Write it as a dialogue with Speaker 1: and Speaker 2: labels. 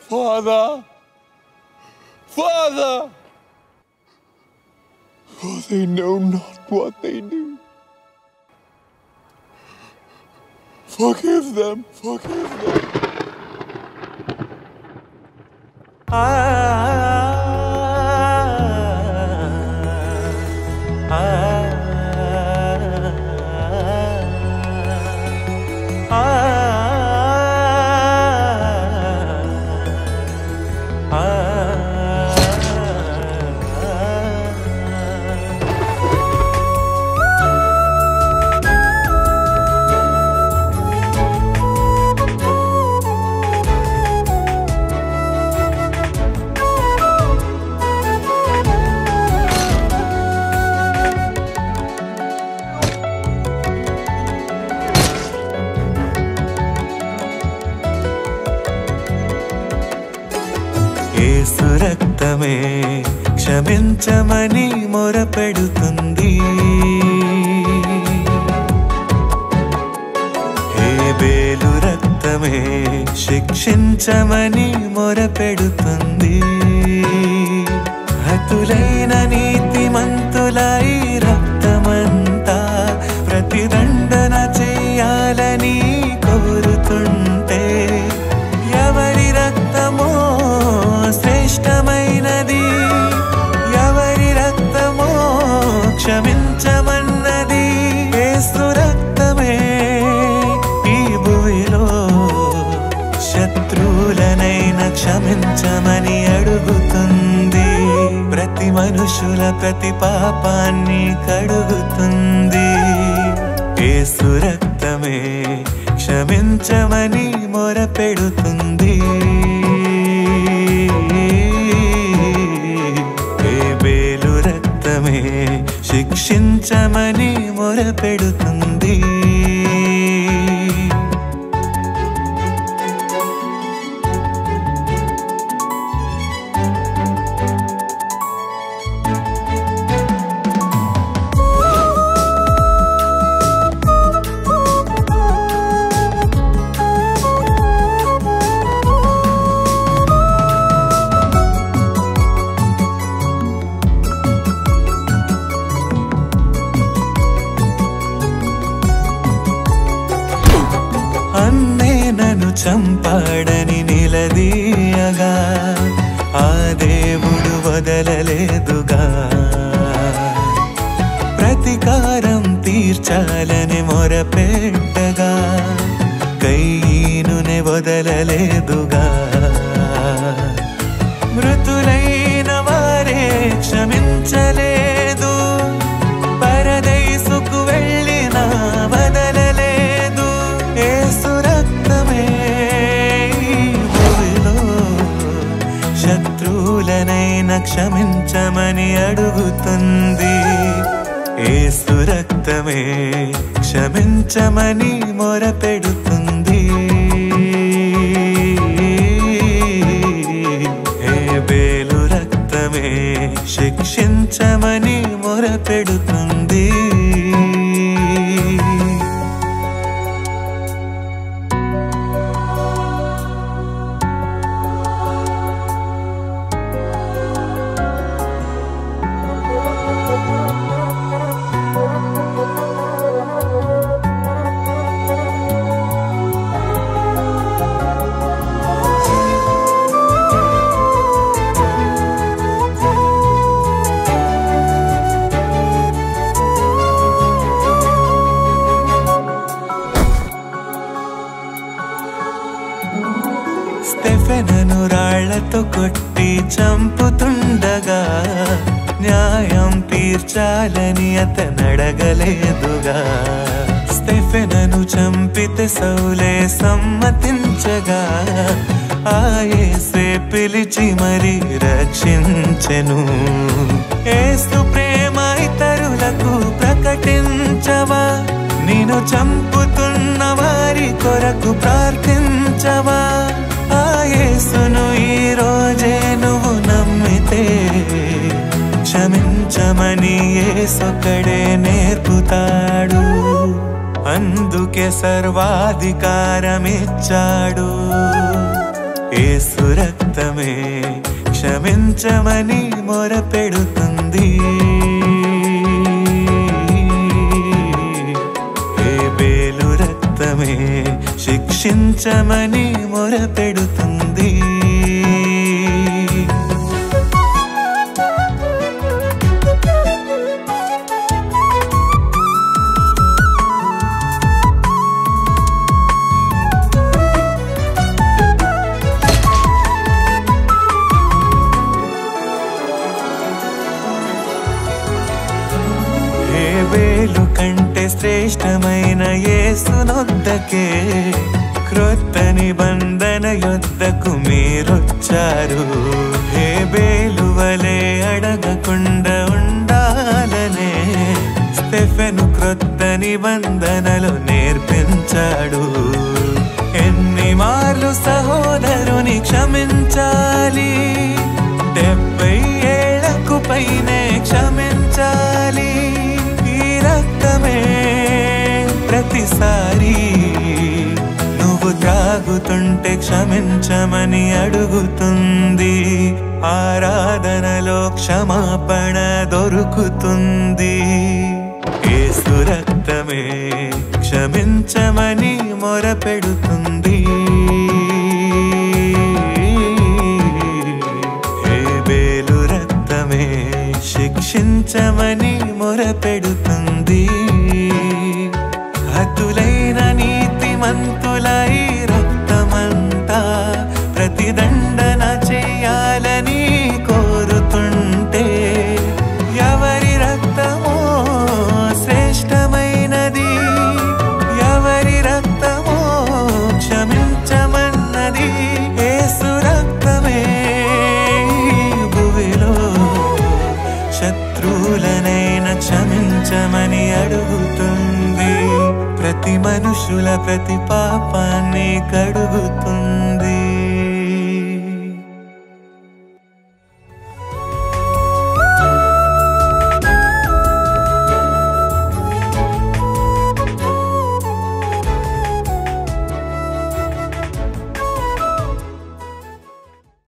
Speaker 1: Father, Father, for they know not what they do. Forgive them, forgive them.
Speaker 2: ఏసు రక్తమే క్షమించమని మొరపెడుతుంది ఏ బేలు రక్తమే శిక్షించమని మొరపెడుతుంది హతులైన నీతిమంతులై రక్తమంతా ప్రతిదండన చెయ్యాలని కోరుతుంటే ఎవరి రక్తమో శ్రేష్టమైనది ఎవరి రక్తమో క్షమించమన్నది ఏసు రక్తమే ఈ భూమిలో శత్రువులనైన క్షమించమని అడుగుతుంది ప్రతి మనుషుల ప్రతి పాపాన్ని కడుగుతుంది ఏసు రక్తమే క్షమించమని మొరపెడుతుంది ఏ బేలు రక్తమే శిక్షించమని మొరపెడుతుంది అన్నే నన్ను చంపాడని నిలదీయగా ఆ దేవుడు వదలలేదుగా ప్రతీకారం తీర్చాలని మొరపెట్టగా కయ్యనునే వదలలేదుగా మృతులైన వారే క్షమించలేదు పరదైసుకు వెళ్ళిన వదలలేదు ఏసు రక్తమే ఈ భూమిలో శత్రువులనైన క్షమించమని అడుగుతుంది ఏసు రక్తమే క్షమించమని మొరపెడుతుంది ఏ బేలు రక్తమే శిక్షించమని మొరపెడుతుంది స్టెఫెనను రాళ్లతో కొట్టి చంపుతుండగా న్యాయం తీర్చాలని అతనడగలేదుగా స్టెఫెనను చంపితే సౌలే సమ్మతించగా ఆయేసే పిలిచి మరి రక్షించెను ఏసు ప్రేమ ఇతరులకు ప్రకటించవా నేను చంపుతున్న వారి కొరకు ప్రార్థించవా ఆ యేసును ఈ రోజే నువ్వు నమ్మితే క్షమించమని ఏసొక్కడే నేర్పుతాడు అందుకే సర్వాధికారమిచ్చాడు ఏసు రక్తమే క్షమించమని మొరపెడుతుంది ఏ బేలు రక్తమే శిక్షించమని మొరపెడుతుంది ఏ వేలు కంటే శ్రేష్టమైన యేసునొద్దకే క్రొత్త నిబంధన యొద్దకు మీరొచ్చారు ఏ వేలు వలె అడగకుండా ఉండాలనే స్టెఫెను క్రొత్త నిబంధనలు నేర్పించాడు ఎన్ని మార్లు సహోదరుని క్షమించాలి డెబ్బై ఏళ్లకు పైనే క్షమించాలి ఈ రక్తమే ప్రతిసారి నువ్వు త్రాగుతుంటే క్షమించమని అడుగుతుంది ఆరాధనలో క్షమాపణ దొరుకుతుంది ఏసు రక్తమే క్షమించమని మొరపెడుతుంది ఏ బేలు రక్తమే శిక్షించమని మొరపెడుతుంది హతులైన నీతిమంతులై రక్తమంతా ప్రతిదండన చేయాలని కోరుతుంటే ఎవరి రక్తమో శ్రేష్టమైనది ఎవరి రక్తమో క్షమించమన్నది ఏసు రక్తమే భువిలో శత్రువులనైనా క్షమించమని అడుగుతుంది ప్రతి మనుషుల ప్రతి పాపాన్ని కడుగుతుంది